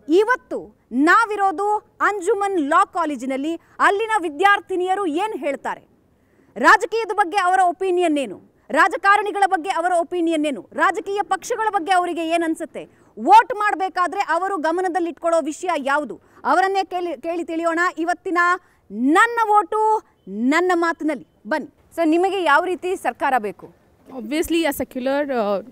ಇವತ್ತು ನಾವಿರೋದು ಅಂಜುಮನ್ ಲಾ ಕಾಲೇಜಿನಲ್ಲಿ ಅಲ್ಲಿನ ವಿದ್ಯಾರ್ಥಿನಿಯರು ಏನು ಹೇಳ್ತಾರೆ ರಾಜಕೀಯದ ಬಗ್ಗೆ ಅವರ ಒಪಿನಿಯನ್ ಏನು ರಾಜಕಾರಣಿಗಳ ಬಗ್ಗೆ ಅವರ ಒಪಿನಿಯನ್ ಏನು ರಾಜಕೀಯ ಪಕ್ಷಗಳ ಬಗ್ಗೆ ಅವರಿಗೆ ಏನು ಅನ್ಸುತ್ತೆ ವೋಟ್ ಮಾಡಬೇಕಾದ್ರೆ ಅವರು ಗಮನದಲ್ಲಿಟ್ಕೊಳ್ಳೋ ವಿಷಯ ಯಾವುದು ಅವರನ್ನೇ ಕೇಳಿ ಕೇಳಿ ತಿಳಿಯೋಣ ಇವತ್ತಿನ ನನ್ನ ವೋಟು ನನ್ನ ಮಾತಿನಲ್ಲಿ ಬನ್ನಿ ಸೊ ನಿಮಗೆ ಯಾವ ರೀತಿ ಸರ್ಕಾರ ಬೇಕು ಒಬ್ವಿಯಸ್ಲಿ ಆ ಸೆಕ್ಯುಲರ್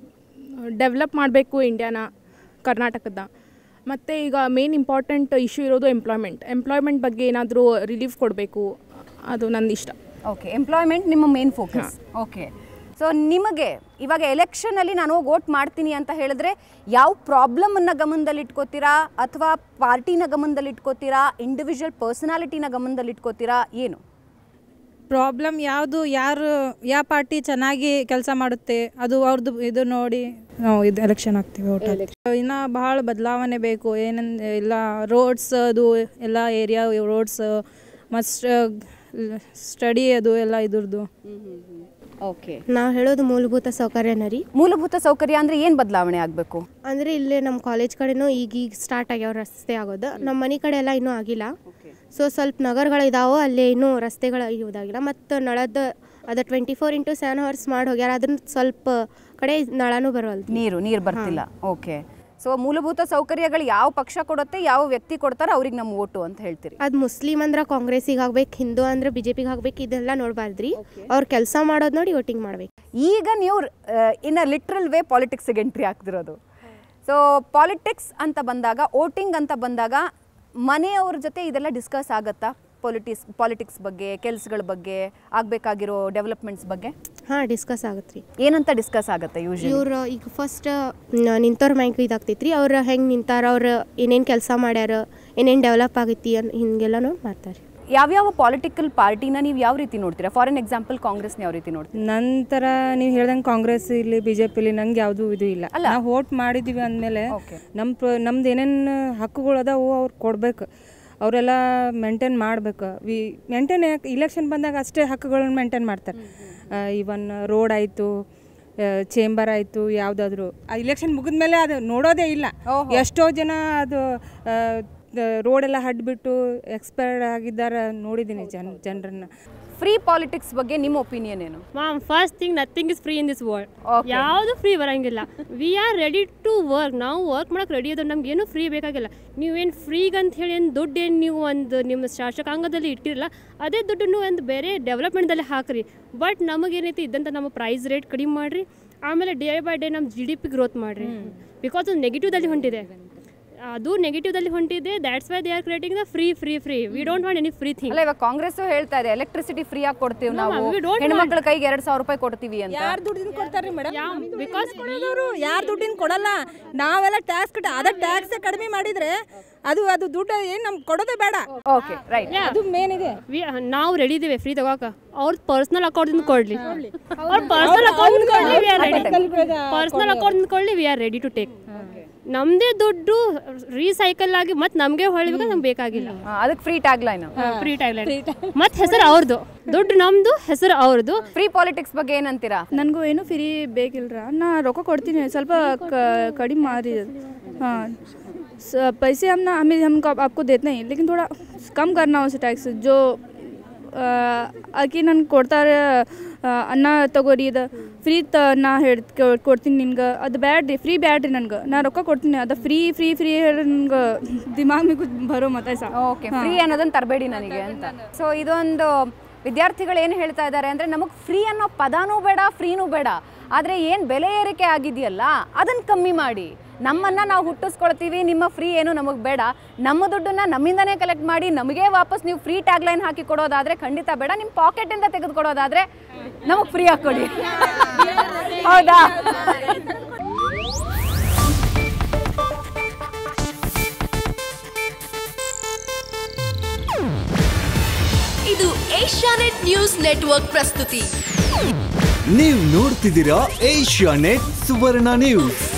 ಡೆವಲಪ್ ಮಾಡಬೇಕು ಇಂಡಿಯಾನ ಕರ್ನಾಟಕದ ಮತ್ತು ಈಗ ಮೇನ್ ಇಂಪಾರ್ಟೆಂಟ್ ಇಶ್ಯೂ ಇರೋದು ಎಂಪ್ಲಾಯ್ಮೆಂಟ್ ಎಂಪ್ಲಾಯ್ಮೆಂಟ್ ಬಗ್ಗೆ ಏನಾದರೂ ರಿಲೀಫ್ ಕೊಡಬೇಕು ಅದು ನನ್ನ ಇಷ್ಟ ಓಕೆ ಎಂಪ್ಲಾಯ್ಮೆಂಟ್ ನಿಮ್ಮ ಮೇನ್ ಫೋಕಸ್ ಓಕೆ ಸೊ ನಿಮಗೆ ಇವಾಗ ಎಲೆಕ್ಷನಲ್ಲಿ ನಾನು ಹೋಗಿ ವೋಟ್ ಮಾಡ್ತೀನಿ ಅಂತ ಹೇಳಿದ್ರೆ ಯಾವ ಪ್ರಾಬ್ಲಮನ್ನು ಗಮನದಲ್ಲಿಟ್ಕೋತೀರಾ ಅಥವಾ ಪಾರ್ಟಿನ ಗಮನದಲ್ಲಿಟ್ಕೋತೀರಾ ಇಂಡಿವಿಜುವಲ್ ಪರ್ಸನಾಲಿಟಿನ ಗಮನದಲ್ಲಿಟ್ಕೋತೀರಾ ಏನು ಪ್ರಾಬ್ಲಮ್ ಯಾವುದು ಯಾರು ಯಾವ ಪಾರ್ಟಿ ಚೆನ್ನಾಗಿ ಕೆಲಸ ಮಾಡುತ್ತೆ ಅದು ಅವ್ರದ್ದು ಇದು ನೋಡಿ ನಾವು ಇದು ಎಲೆಕ್ಷನ್ ಆಗ್ತೀವಿ ಓಟ್ ಇನ್ನು ಬಹಳ ಬದಲಾವಣೆ ಬೇಕು ಏನಂದ ಎಲ್ಲ ರೋಡ್ಸ್ ಅದು ಎಲ್ಲ ಏರಿಯಾ ರೋಡ್ಸ್ ಮತ್ತು ಸ್ಟಡಿ ಅದು ಎಲ್ಲ ಇದ್ರದ್ದು ಓಕೆ ನಾವು ಹೇಳೋದು ಮೂಲಭೂತ ಸೌಕರ್ಯನ ರೀ ಮೂಲಭೂತ ಸೌಕರ್ಯ ಅಂದರೆ ಏನು ಬದಲಾವಣೆ ಆಗಬೇಕು ಅಂದರೆ ಇಲ್ಲೇ ನಮ್ಮ ಕಾಲೇಜ್ ಕಡೆನೂ ಈಗ ಈಗ ಸ್ಟಾರ್ಟ್ ಆಗ್ಯಾವ ರಸ್ತೆ ಆಗೋದು ನಮ್ಮ ಮನೆ ಕಡೆ ಎಲ್ಲ ಇನ್ನೂ ಆಗಿಲ್ಲ ಸೊ ಸ್ವಲ್ಪ ನಗರಗಳು ಇದಾವೆ ಅಲ್ಲಿ ಇನ್ನೂ ರಸ್ತೆಗಳು ಇದಾಗಿಲ್ಲ ಮತ್ತು ನಳದ ಅದು twenty four into seven hours ಮಾಡಿ ಹೋಗ್ಯಾರ ಅದನ್ನ ಸ್ವಲ್ಪ ಕಡೆ ನಳನೂ ಬರೋಲ್ದು ನೀರು ನೀರು ಬರ್ತಿಲ್ಲ ಓಕೆ ಸೊ ಮೂಲಭೂತ ಸೌಕರ್ಯಗಳು ಯಾವ ಪಕ್ಷ ಕೊಡುತ್ತೆ ಯಾವ ವ್ಯಕ್ತಿ ಕೊಡ್ತಾರೋ ಅವ್ರಿಗೆ ನಮ್ಮ ಓಟು ಅಂತ ಹೇಳ್ತೀರಿ ಅದು ಮುಸ್ಲಿಮ್ ಅಂದ್ರೆ ಕಾಂಗ್ರೆಸ್ಸಿಗೆ ಆಗ್ಬೇಕು ಹಿಂದೂ ಅಂದ್ರೆ ಬಿ ಜೆ ಪಿಗೆ ಆಗ್ಬೇಕು ಇದೆಲ್ಲ ನೋಡಬಾರ್ದ್ರಿ ಅವ್ರು ಕೆಲಸ ಮಾಡೋದು ನೋಡಿ ವೋಟಿಂಗ್ ಮಾಡ್ಬೇಕು ಈಗ ನೀವು ಇನ್ ಲಿಟ್ರಲ್ ವೇ ಪಾಲಿಟಿಕ್ಸ್ಗೆ ಎಂಟ್ರಿ ಆಗ್ತಿರೋದು ಸೊ ಪಾಲಿಟಿಕ್ಸ್ ಅಂತ ಬಂದಾಗ ವೋಟಿಂಗ್ ಅಂತ ಬಂದಾಗ ಮನೆಯವ್ರ ಜೊತೆ ಇದೆಲ್ಲ ಡಿಸ್ಕಸ್ ಆಗತ್ತಾ ಪೊಲಿಟಿಕ್ಸ್ ಪಾಲಿಟಿಕ್ಸ್ ಬಗ್ಗೆ ಕೆಲಸಗಳ ಬಗ್ಗೆ ಆಗಬೇಕಾಗಿರೋ ಡೆವಲಪ್ಮೆಂಟ್ಸ್ ಬಗ್ಗೆ ಹಾಂ ಡಿಸ್ಕಸ್ ಆಗತ್ತೆ ರೀ ಏನಂತ ಡಿಸ್ಕಸ್ ಆಗುತ್ತೆ ಯೂಶಲಿ ಇವ್ರು ಈಗ ಫಸ್ಟ್ ನಿಂತವ್ರ ಮ್ಯಾಂಕ್ ಇದಾಗ್ತೈತಿ ರೀ ಅವ್ರು ಹೆಂಗೆ ನಿಂತಾರ ಅವ್ರು ಏನೇನು ಕೆಲಸ ಮಾಡ್ಯಾರ ಏನೇನು ಡೆವಲಪ್ ಆಗೈತಿ ಅನ್ ಹಿಂಗೆಲ್ಲ ನೋಡಿ ಮಾಡ್ತಾರೆ ಯಾವ್ಯಾವ ಪಾಲಿಟಿಕಲ್ ಪಾರ್ಟಿನ ನೀವು ಯಾವ ರೀತಿ ನೋಡ್ತೀರಾ ಫಾರ್ ಎನ್ ಎಕ್ಸಾಂಪಲ್ ಕಾಂಗ್ರೆಸ್ನ ಯಾವ ರೀತಿ ನೋಡ್ತೀರಾ ನಂತರ ನೀವು ಹೇಳ್ದಂಗೆ ಕಾಂಗ್ರೆಸ್ ಇಲ್ಲಿ ಬಿ ಜೆ ಪಿಲಿ ನಂಗೆ ಯಾವುದೂ ಇದು ಇಲ್ಲ ನಾವು ವೋಟ್ ಮಾಡಿದ್ದೀವಿ ಅಂದಮೇಲೆ Okay. ನಮ್ಮ ಪ್ರ ನಮ್ದು ಏನೇನು ಹಕ್ಕುಗಳು ಅದಾವು ಅವ್ರು ಕೊಡ್ಬೇಕು ಅವರೆಲ್ಲ ಮೇಂಟೈನ್ ಮಾಡ್ಬೇಕು ವಿ ಮೇಂಟೈನ್ ಯಾಕೆ ಇಲೆಕ್ಷನ್ ಬಂದಾಗ ಅಷ್ಟೇ ಹಕ್ಕುಗಳನ್ನ ಮೇಂಟೈನ್ ಮಾಡ್ತಾರೆ ಇವನ್ ರೋಡ್ ಆಯಿತು ಚೇಂಬರ್ ಆಯಿತು ಯಾವುದಾದ್ರು ಆ ಇಲೆಕ್ಷನ್ ಮುಗಿದ್ಮೇಲೆ ಅದು ನೋಡೋದೇ ಇಲ್ಲ ಎಷ್ಟೋ ಜನ ಅದು ರೋಡ್ ಎಲ್ಲ ಹಡ್ಬಿಟ್ಟು ಎಕ್ಸ್ಪೈರ್ಡ್ ಆಗಿದ್ದಾರೆ ನೋಡಿದ್ದೀನಿ ಜನ ಜನರನ್ನ ಫ್ರೀ ಪಾಲಿಟಿಕ್ಸ್ ಬಗ್ಗೆ ನಿಮ್ಮ ಒಪಿನಿಯನ್ ಏನು ma'am first thing nothing is free in this world Okay. ಯಾವುದು ಫ್ರೀ ಬರಂಗಿಲ್ಲ we are ready to work ನಾವು ವರ್ಕ್ ಮಾಡಕ್ಕೆ ರೆಡಿ ಅದ ನಮ್ಗೆ ಏನು ಫ್ರೀ ಬೇಕಾಗಿಲ್ಲ ನೀವೇನು ಫ್ರೀಗೆ ಅಂತ ಹೇಳಿ ಏನು ದುಡ್ಡು ಏನು ನೀವು ಒಂದು ನಿಮ್ಮ ಶಾಸಕಾಂಗದಲ್ಲಿ ಇಟ್ಟಿರಲ್ಲ ಅದೇ ದುಡ್ಡನ್ನು ಒಂದು ಬೇರೆ ಡೆವಲಪ್ಮೆಂಟ್ದಲ್ಲಿ ಹಾಕ್ರಿ ಬಟ್ ನಮಗೇನೈತಿ ಇದ್ದಂಥ ನಮ್ಮ ಪ್ರೈಸ್ ರೇಟ್ ಕಡಿಮೆ ಮಾಡಿರಿ ಆಮೇಲೆ ಡೇ ಬೈ ಡೇ ನಮ್ಮ ಜಿ ಡಿ ಪಿ ಗ್ರೋತ್ ಮಾಡಿರಿ ಬಿಕಾಸ್ ಅದು ನೆಗೆಟಿವ್ದಲ್ಲಿ ಹೊಂಟಿದೆ ಅದು ನೆಗೆಟಿವ್ದಲ್ಲಿ ಹೊಂಟಿದೆ that's why they are creating the free free free we don't want any free thing ಅಲ್ಲ ಇವಾಗ ಕಾಂಗ್ರೆಸ್ ಹೇಳ್ತಾ ಇದೆ ಎಲೆಕ್ಟ್ರಿಸಿಟಿ ಫ್ರೀ ಆಗಿ ಕೊಡ್ತೀವಿ ನಾವು ma'am, we don't ಹೆಣ್ಮಕ್ಳ ಕೈಗೆ ಎರಡ್ ಸಾವಿರ ರೂಪಾಯಿ ಕೊಡ್ತೀವಿ ಅಂತ ಯಾರು ದುಡ್ಡಿನ ಕೊಡ್ತಾರೆ ಮೇಡಮ್ ಬಿಕಾಸ್ ಕೊಡೋದವ್ರು ಯಾರು ದುಡ್ಡಿನ ಕೊಡಲ್ಲ ನಾವೆಲ್ಲ ಟ್ಯಾಕ್ಸ್ ಕಟ್ಟ ಅದ ಟ್ಯಾಕ್ಸ್ ಕಡಿಮೆ ಮಾಡಿದ್ರೆ ಅದು ಅದು ದುಡ್ಡು ಏನು ನಮ್ಗೆ ಕೊಡೋದೇ ಬೇಡ ಓಕೆ ರೈಟ್ ಅದು ಮೇನ್ ಇದೆ ವಿ ನಾವು ರೆಡಿ ಇದ್ದೀವಿ ಫ್ರೀ ತಗೋಕ ಅವ್ರ ಪರ್ಸನಲ್ ಅಕೌಂಟ್ ಕೊಡ್ಲಿ ಅವ್ರ ಪರ್ಸನಲ್ ಅಕೌಂಟ್ ಕೊಡ್ಲಿ we are ready personal account ಕೊಡ್ಲಿ we are ready to take ನಮ್ದೇ ದುಡ್ಡು ರೀಸೈಕಲ್ ಆಗಿ ಮತ್ತೆ ನಮಗೆ ಹೊಳ್ಬೇಕು ನಮ್ಗೆ ಬೇಕಾಗಿಲ್ಲ ಅದಕ್ಕೆ free tagline free timeline ಮತ್ತೆ ಹೆಸರು ಅವ್ರದ್ದು ದುಡ್ಡು ನಮ್ದು ಹೆಸರು ಅವ್ರದ್ದು ಫ್ರೀ ಪಾಲಿಟಿಕ್ಸ್ ಬಗ್ಗೆ ಏನಂತೀರಾ ನನಗೂ ಏನು ಫ್ರೀ ಬೇಕಿಲ್ರ ನಾ ರೊಕ್ಕ ಕೊಡ್ತೀನಿ ಸ್ವಲ್ಪ ಕ- ಕಡಿಮೆ ಮಾಡಿ हाँ स- पैसे हम ना हमें हम को- आपको देते नहीं लेकिन थोड़ा कम करना उसे टैक्स जो ಆಕಿ ನನ್ಗೆ ಕೊಡ್ತಾರೆ ಆ, ಅನ್ನ ತಗೋರಿ ಇದು ಫ್ರೀ ತ ನಾ ಹೇಳಿ ಕೊಡ್ತೀನಿ ನಿನ್ಗೆ ಅದು ಬ್ಯಾಡ್ರಿ ಫ್ರೀ ಬ್ಯಾಡ್ರಿ ನನ್ಗೆ ನಾ ರೊಕ್ಕ ಕೊಡ್ತೀನಿ ಅದು ಫ್ರೀ ಫ್ರೀ ಫ್ರೀ ಹೇಳಿ ನನ್ಗೆ ದಿಮಾಗ್ ಮೇ ಕುछ ಭರೋ ಮತ ಸಾ ಓಕೆ ಫ್ರೀ ಅನ್ನೋದನ್ನ ತರಬೇಡಿ ನನಗೆ ಅಂತ ಸೊ ಇದೊಂದು ವಿದ್ಯಾರ್ಥಿಗಳು ಏನು ಹೇಳ್ತಾ ಇದ್ದಾರೆ ಅಂದರೆ ನಮಗೆ ಫ್ರೀ ಅನ್ನೋ ಪದಾನೂ ಬೇಡ ಫ್ರೀನೂ ಬೇಡ ಆದರೆ ಏನು ಬೆಲೆ ಏರಿಕೆ ಆಗಿದೆಯಲ್ಲ ಅದನ್ನು ಕಮ್ಮಿ ಮಾಡಿ ನಮ್ಮನ್ನು ನಾವು ಹುಟ್ಟಿಸ್ಕೊಳ್ತೀವಿ ನಿಮ್ಮ ಫ್ರೀ ಏನು ನಮಗೆ ಬೇಡ ನಮ್ಮ ದುಡ್ಡನ್ನು ನಮ್ಮಿಂದನೇ ಕಲೆಕ್ಟ್ ಮಾಡಿ ನಮಗೆ ವಾಪಸ್ ನೀವು ಫ್ರೀ ಟ್ಯಾಗ್ ಲೈನ್ ಹಾಕಿ ಕೊಡೋದಾದರೆ ಖಂಡಿತ ಬೇಡ ನಿಮ್ಮ ಪಾಕೆಟಿಂದ ತೆಗೆದುಕೊಡೋದಾದರೆ ನಮಗೆ ಫ್ರೀ ಹಾಕ್ಕೊಡಿ ಹೌದಾ ಇದು ಏಷ್ಯಾನೆಟ್ ನ್ಯೂಸ್ ನೆಟ್ವರ್ಕ್ ಪ್ರಸ್ತುತಿ ನೀವು ನೋಡ್ತಿದ್ದೀರಾ ಏಷ್ಯಾ ನೆಟ್ ಸುವರ್ಣ ನ್ಯೂಸ್